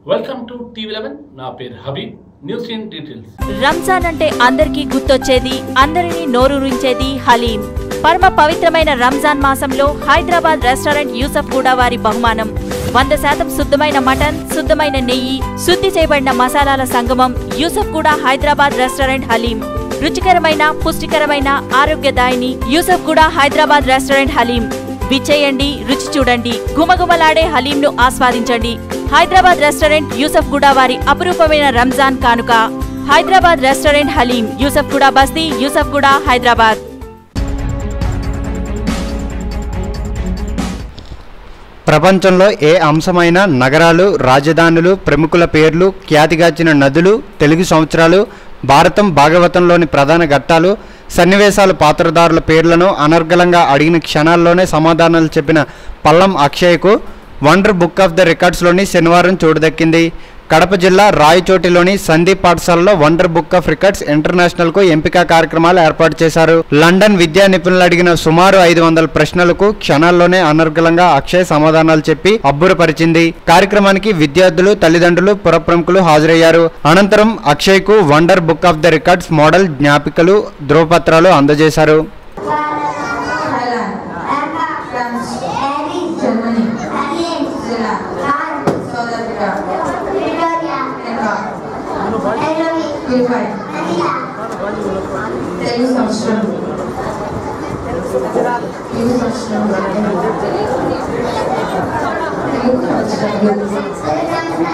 Welcome to TV eleven నా పేరు Habib news in details Ramzan అంటే అందరికీ గుర్తొచ్చేది అందరినీ నోరూరించేది హలీం పరమ పవిత్రమైన రంజాన్ మాసంలో హైదరాబాద్ రెస్టారెంట్ యూసఫ్ కూడా వారి బహుమానం వంద శాతం శుద్ధమైన మటన్ శుద్ధమైన నెయ్యి శుద్ధి చేయబడిన మసాలాల సంగమం యూసఫ్ కూడా హైదరాబాద్ రెస్టారెంట్ హలీం రుచికరమైన పుష్టికరమైన ఆరోగ్యదాయిని యూసఫ్ కూడా హైదరాబాద్ రెస్టారెంట్ హలీం విచ్చేయండి రుచి చూడండి గుమగుమలాడే హలీంను ఆస్వాదించండి హైదరాబాద్ రెస్టారెంట్ యూసఫ్ కూడా వారి అపురూపమైన రంజాన్ కానుక హైదరాబాద్ రెస్టారెంట్ హలీం యూసఫ్ కూడా బస్తీ యూసఫ్ కూడా హైదరాబాద్ ప్రపంచంలో ఏ అంశమైన నగరాలు రాజధానులు ప్రముఖుల పేర్లు ఖ్యాతిగాచిన నదులు తెలుగు సంవత్సరాలు భారతం భాగవతంలోని ప్రధాన ఘట్టాలు సన్నివేశాలు పాత్రధారుల పేర్లను అనర్గళంగా అడిగిన క్షణాల్లోనే సమాధానాలు చెప్పిన పల్లం అక్షయ్కు వండర్ బుక్ ఆఫ్ ద రికార్డ్స్లోని శనివారం చోటు దక్కింది కడప జిల్లా రాయచోటిలోని సందీప్ పాఠశాలలో wonder book of records international కు ఎంపిక కార్యక్రమాలు ఏర్పాటు చేశారు లండన్ విద్యా నిపుణులు అడిగిన సుమారు ఐదు వందల ప్రశ్నలకు క్షణాల్లోనే అనర్గళంగా అక్షయ్ సమాధానాలు చెప్పి అబ్బురపరిచింది కార్యక్రమానికి విద్యార్థులు తల్లిదండ్రులు పురప్రముఖులు హాజరయ్యారు అనంతరం అక్షయ్ కు wonder book of the records model జ్ఞాపికలు ధ్రువపత్రాలు అందజేశారు Thailand, France, Germany, Zealand, South Africa, Nepal, Philippines, Telugu సంవత్సరం తెలుగు సంవత్సరం తెలుగు సంవత్సరం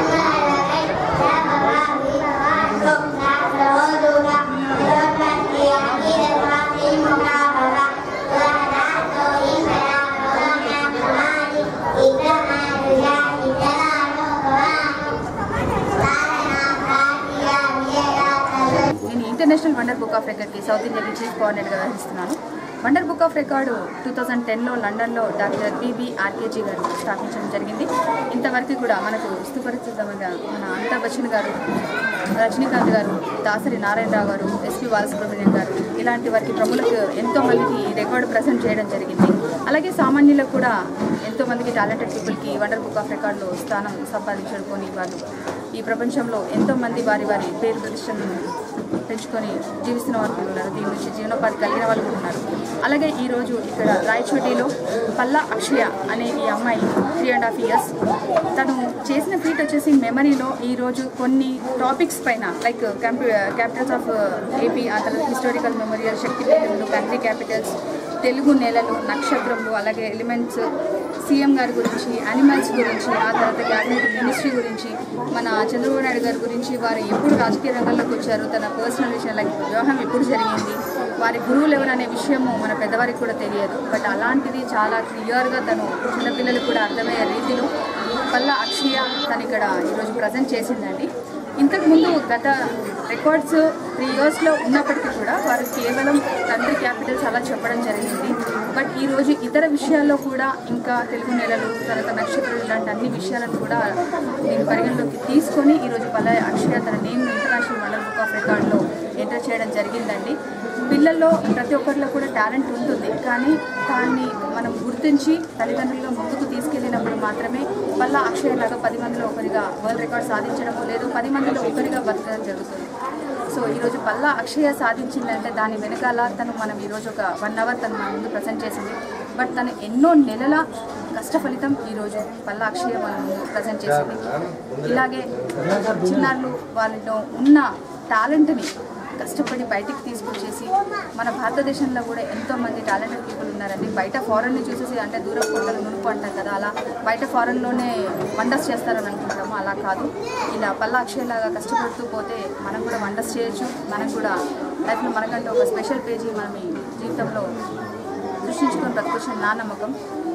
నేను ఇంటర్నేషనల్ వండర్ బుక్ ఆఫ్ రికార్డ్కి సౌత్ ఇండియాకి చీఫ్ కోఆర్డినేటర్గా వ్యవహరిస్తున్నాను wonder book of record two thousand టెన్లో లండన్లో డాక్టర్ బీబీ ఆర్కేజీ గారు స్థాపించడం జరిగింది ఇంతవరకు కూడా మనకు సుపరిచితమైన మన అమితాబ్ బచ్చన్ గారు రజనీకాంత్ గారు దాసరి నారాయణరావు గారు ఎస్పి బాలసుబ్రహ్మణ్యం గారు ఇలాంటి వారికి ప్రముఖులకు ఎంతో మందికి ఈ రికార్డు ప్రజెంట్ చేయడం జరిగింది అలాగే సామాన్యులకు కూడా ఎంతో మందికి టాలెంటెడ్ పీపుల్కి వండర్ బుక్ ఆఫ్ రికార్డులో స్థానం సంపాదించుకొని వాళ్ళు ఈ ప్రపంచంలో ఎంతో మంది వారి వారి పేరు ప్రతిష్టలను పెంచుకొని జీవిస్తున్న వాళ్ళు కూడా ఉన్నారు దీని నుంచి జీవనోపాధి కలిగిన వాళ్ళు కూడా ఉన్నారు అలాగే ఈరోజు ఇక్కడ రాయచోటిలో పల్లా అక్షయ అనే ఈ అమ్మాయి త్రీ అండ్ హాఫ్ ఇయర్స్ తను చేసిన ఫీట్ వచ్చేసి మెమరీలో ఈరోజు కొన్ని టాపిక్స్ పైన లైక్ క్యాపిటల్స్ ఆఫ్ ఏపీ ఆ తర్వాత హిస్టారికల్ మెమోరియల్ శక్తిపీఠములు కంట్రీ క్యాపిటల్స్ తెలుగు నెలలు నక్షత్రములు అలాగే ఎలిమెంట్స్ సీఎం గారి గురించి యానిమల్స్ గురించి ఆ తర్వాత క్యాబినెట్ మినిస్ట్రీ గురించి మన చంద్రబాబు నాయుడు గారి గురించి వారు ఎప్పుడు రాజకీయ రంగంలోకి వచ్చారు తన పర్సనల్ విషయం లైక్ వివాహం ఎప్పుడు జరిగింది వారి గురువులు ఎవరనే విషయము మన పెద్దవారికి కూడా తెలియదు బట్ అలాంటిది చాలా క్లియర్గా తను చిన్నపిల్లలకు కూడా అర్థమయ్యే రీతిలో వల్ల అక్షయ తను ఇక్కడ ఈరోజు ప్రజెంట్ చేసిందండి ఇంతకుముందు గత రికార్డ్స్ త్రీ ఇయర్స్లో ఉన్నప్పటికీ కూడా వారు కేవలం తండ్రి క్యాపిటల్స్ అలా చెప్పడం జరిగింది బట్ ఈరోజు ఇతర విషయాల్లో కూడా ఇంకా తెలుగు నెలలు తర్వాత నక్షత్రాలు ఇలాంటి అన్ని విషయాలను కూడా దీని పరిగణలోకి తీసుకొని ఈరోజు పల్ల అక్షయ తన name international world book of రికార్డ్లో ఎంటర్ చేయడం జరిగిందండి పిల్లల్లో ప్రతి ఒక్కరిలో కూడా టాలెంట్ ఉంటుంది కానీ దాన్ని మనం గుర్తించి తల్లిదండ్రులుగా ముందుకు తీసుకెళ్ళినప్పుడు మాత్రమే వల్ల అక్షయలాగా పది మందిలో ఒకరిగా వరల్డ్ రికార్డ్ సాధించడము లేదు పది మందిలో ఒకరిగా బతకడం జరుగుతుంది సో ఈరోజు పల్లా అక్షయ సాధించిందంటే దాని వెనకాల తను మనం ఈరోజు ఒక వన్ అవర్ తను మన ముందు ప్రజెంట్ చేసింది బట్ తను ఎన్నో నెలల కష్ట ఫలితం ఈరోజు పల్లా అక్షయ మన ముందు ప్రజెంట్ చేసింది ఇలాగే చిన్నారులు వాళ్ళలో ఉన్న టాలెంట్ని కష్టపడి బయటికి తీసుకొచ్చేసి మన భారతదేశంలో కూడా ఎంతో మంది టాలెంటెడ్ పీపుల్ ఉన్నారండి బయట ఫారెన్ని చూసేసి అంటే దూరం కొండలు నునుపు అంటాం కదా అలా బయట ఫారెన్లోనే వండర్స్ చేస్తారని అనుకుంటాము అలా కాదు ఇలా పల్లా అక్షయలాగా కష్టపడుతూ పోతే మనం కూడా వండర్స్ చేయొచ్చు మనం కూడా లైఫ్లో మనకంటే ఒక స్పెషల్ పేజీ మనం ఈ జీవితంలో సృష్టించుకొని బ్రతకొచ్చిన నా నమ్మకం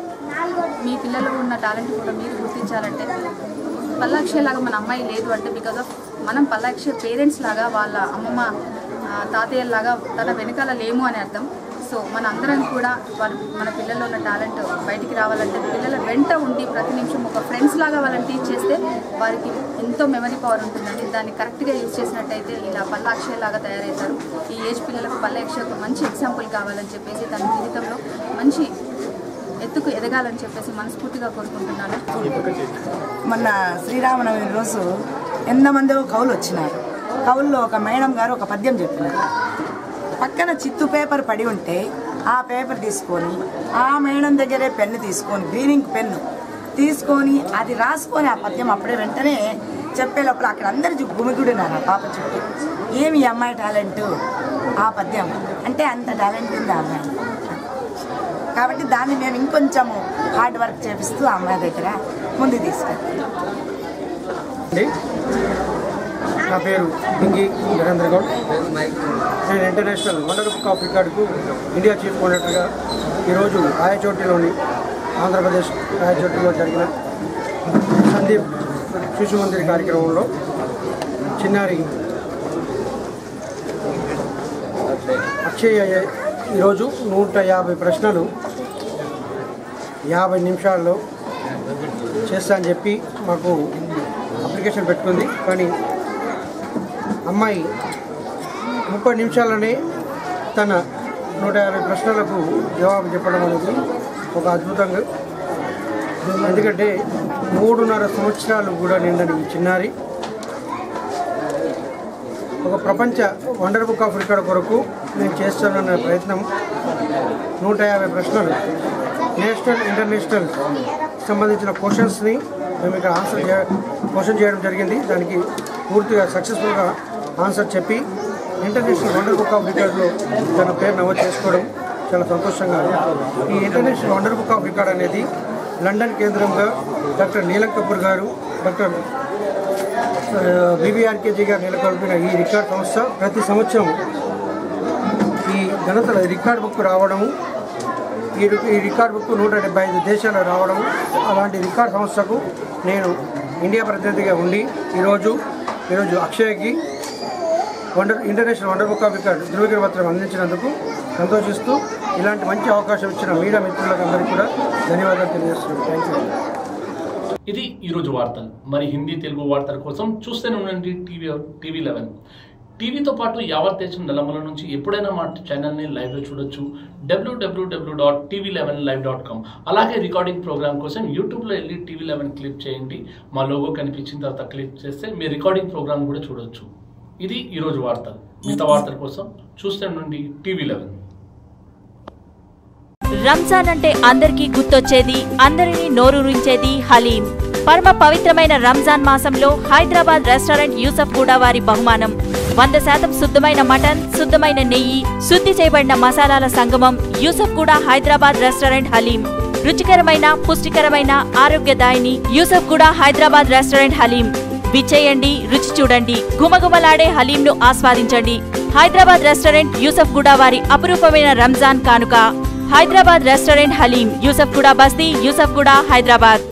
మీ పిల్లలు ఉన్న టాలెంట్ కూడా మీరు గుర్తించాలంటే పల్లాక్షయలాగా మన అమ్మాయి లేదు అంటే బికాజ్ ఆఫ్ మనం పల్లాక్షయ పేరెంట్స్ లాగా వాళ్ళ అమ్మమ్మ ఆ, తాతయ్యలాగా తన వెనకాల లేము అని అర్థం సో మన అందరం కూడా వారి మన పిల్లల్లో ఉన్న టాలెంట్ బయటికి రావాలంటే పిల్లల వెంట ఉండి ప్రతి నిమిషం ఒక ఫ్రెండ్స్ లాగా వాళ్ళని టీచ్ చేస్తే వారికి ఎంతో మెమరీ పవర్ ఉంటుందండి దాన్ని కరెక్ట్గా యూజ్ చేసినట్టయితే ఇలా పల్ల అక్షయలాగా తయారవుతారు ఈ ఏజ్ పిల్లలకు పల్ల అక్షయ ఒక మంచి ఎగ్జాంపుల్ కావాలని చెప్పేసి తన జీవితంలో మంచి ఎత్తుకు ఎదగాలని చెప్పేసి మనస్ఫూర్తిగా కోరుకుంటున్నాను మొన్న శ్రీరామనవమి రోజు ఎంతమందో కవులు వచ్చినారు కవుల్లో ఒక మేడం గారు ఒక పద్యం చెప్పినారు పక్కన చిత్తు పేపర్ పడి ఉంటే ఆ పేపర్ తీసుకొని ఆ మేడం దగ్గరే పెన్ను తీసుకొని గ్రీనింగ్ పెన్ను తీసుకొని అది రాసుకొని ఆ పద్యం అప్పుడే వెంటనే చెప్పే లోపల అక్కడ అందరు గుమిగుడినారు ఆ పాప చుట్టూ ఏమి ఈ అమ్మాయి టాలెంట్ ఆ పద్యం అంటే అంత టాలెంట్ ఉంది ఆ అమ్మాయి కాబట్టి దాన్ని మేము ఇంకొంచెము హార్డ్ వర్క్ చేపిస్తూ ఆ అమ్మాయి దగ్గర ముందు తీసుకెళ్తాం అండి నా పేరు పింగి నరేంద్ర గౌడ్ నేను ఇంటర్నేషనల్ వండర్ బుక్ ఆఫ్ రికార్డుకు ఇండియా చీఫ్ మోనిటర్గా ఈరోజు రాయచోటిలోని ఆంధ్రప్రదేశ్ రాయచోటిలో జరిగిన సందీప్ శిశు మందిర్ కార్యక్రమంలో చిన్నారి అక్షయ్ ఈరోజు నూట యాభై ప్రశ్నలు యాభై నిమిషాల్లో చేస్తా అని చెప్పి మాకు అప్లికేషన్ పెట్టుకుంది కానీ అమ్మాయి ముప్పై నిమిషాలనే తన నూట యాభై ప్రశ్నలకు జవాబు చెప్పడం అనేది ఒక అద్భుతంగా ఎందుకంటే మూడున్నర సంవత్సరాలు కూడా నిండని ఈ చిన్నారి ఒక ప్రపంచ వండర్ బుక్ ఆఫ్ రికార్డ్ కొరకు నేను చేస్తున్న ప్రయత్నం నూట యాభై ప్రశ్నలు నేషనల్ ఇంటర్నేషనల్ సంబంధించిన క్వశ్చన్స్ని మేము ఇక్కడ ఆన్సర్ చే క్వశ్చన్ చేయడం జరిగింది దానికి పూర్తిగా సక్సెస్ఫుల్గా ఆన్సర్ చెప్పి ఇంటర్నేషనల్ వండర్ బుక్ ఆఫ్ రికార్డులో తన పేరు నమోదు చేసుకోవడం చాలా సంతోషంగా ఉంది. ఈ international wonder book of record అనేది లండన్ కేంద్రంగా డాక్టర్ నీలం కపూర్ గారు డాక్టర్ బీబీఆర్కేజీ గారు నెలకొల్పిన ఈ రికార్డ్ సంస్థ ప్రతి సంవత్సరం ఈ ఘనతల రికార్డ్ బుక్ రావడము ఈ రి- ఈ రికార్డ్ బుక్ నూట డెబ్బై ఐదు దేశాల్లో రావడము అలాంటి రికార్డ్ సంస్థకు నేను ఇండియా ప్రతినిధిగా ఉండి ఈరోజు ఈరోజు అక్షయ్కి wonder international wonder book of record ధృవీకరణ పత్రం అందించినందుకు సంతోషిస్తూ ఇలాంటి మంచి అవకాశం ఇచ్చిన మీడియా మిత్రులకు అందరికీ కూడా ధన్యవాదాలు తెలియజేస్తున్నాను థ్యాంక్ యూ ఇది ఈరోజు వార్తలు మరి హిందీ తెలుగు వార్తల కోసం చూస్తూనే ఉండండి టీవీ టీవీ లెవెన్ టీవీతో పాటు యావత్ దేశం నలుమూల నుంచి ఎప్పుడైనా మా ఛానల్ని లైవ్లో చూడొచ్చు W W W dot TV eleven live dot com అలాగే రికార్డింగ్ ప్రోగ్రామ్ కోసం యూట్యూబ్లో వెళ్ళి టీవీ లెవెన్ క్లిక్ చేయండి మా లోగో కనిపించిన తర్వాత క్లిక్ చేస్తే మీ రికార్డింగ్ ప్రోగ్రామ్ కూడా చూడొచ్చు ఇది ఈరోజు వార్తలు మిగతా వార్తల కోసం చూస్తూనే ఉండండి టీవీ లెవెన్ రంజాన్ అంటే అందరికీ గుర్తొచ్చేది అందరినీ నోరూరించేది హలీం పరమ పవిత్రమైన రంజాన్ మాసంలో హైదరాబాద్ రెస్టారెంట్ యూసఫ్ కూడా వారి బహుమానం వంద శాతం శుద్ధమైన మటన్ శుద్ధమైన నెయ్యి శుద్ధి చేయబడిన మసాలాల సంగమం యూసఫ్ కూడా హైదరాబాద్ రెస్టారెంట్ హలీం రుచికరమైన పుష్టికరమైన ఆరోగ్యదాయిని యూసఫ్ కూడా హైదరాబాద్ రెస్టారెంట్ హలీం విచ్చేయండి రుచి చూడండి గుమగుమలాడే హలీంను ఆస్వాదించండి హైదరాబాద్ రెస్టారెంట్ యూసఫ్ కూడా వారి అపురూపమైన రంజాన్ కానుక హైదరాబాద్ రెస్టారెంట్ హలీం యూసఫ్ కూడా బస్తీ యూసఫ్ కూడా హైదరాబాద్